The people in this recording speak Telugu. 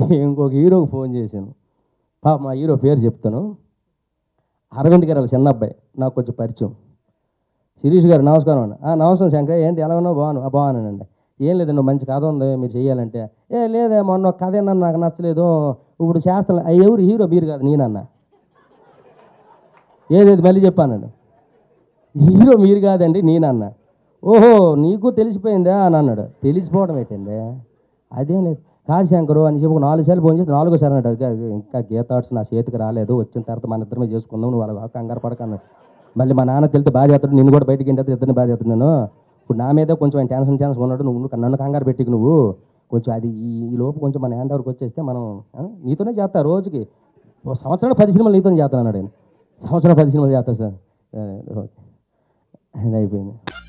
ఇంకొక హీరోకి ఫోన్ చేశాను పాప మా హీరో పేరు చెప్తాను అరవింద్ గారు వాళ్ళ చిన్న అబ్బాయి నాకు కొంచెం పరిచయం శిరీష్ గారు నమస్కారం అండి "ఆ, నమస్కారం శంకర్ ఏంటి ఎలా ఉన్నావు బాగున్నా "ఆ, బాగున్నానండి ఏం లేదండి మంచి కథ ఉంది మీరు చేయాలంటే ఏ లేదే మొన్న ఒక కథ ఏమన్నా నాకు నచ్చలేదు ఇప్పుడు చేస్తాను "ఆ, ఎవరు హీరో మీరు కాదు నేనన్నా ఏదేది మళ్ళీ చెప్పానండి హీరో మీరు కాదండి నేనన్నా ఓహో నీకు తెలిసిపోయిందా అని అన్నాడు తెలిసిపోవడం ఏంటండి అదేం లేదు కాదు శంకరు అని చెప్పి ఒక నాలుగు సార్లు ఫోన్ చేసి నాలుగోసారి అన్నాడు "ఇంకా- ఇంకా గీత ఆర్ట్స్ నా చేతికి రాలేదు వచ్చిన తర్వాత మన ఇద్దరమే చేసుకుందాం నువ్వు అలా కంగారు పడకన్నాడు మళ్ళీ మా నాన్న తెలితే బాధ చేస్తాడు నిన్ను కూడా బయటికి ఇంటి ఇద్దరిని బాధ చేస్తాడు నేను ఇప్పుడు నా మీద కొంచెం ఆయన టెన్షన్ టెన్షన్ ఉన్నాడు నువ్వు నువ్వు నన్ను కంగారు పెట్టి నువ్వు కొంచెం అది ఈ ఈ లోపు కొంచెం మన హ్యాండ్ ఓవర్కి వచ్చేస్తే మనం ఆ, నీతోనే చేస్తా రోజుకి ఓ సంవత్సరానికి పది సినిమాలు నీతోనే చేస్తాను అన్నాడు ఆయన సంవత్సరం పది సినిమాలు చేస్తా సార్ ఆ, ఓకే అది అయిపోయింది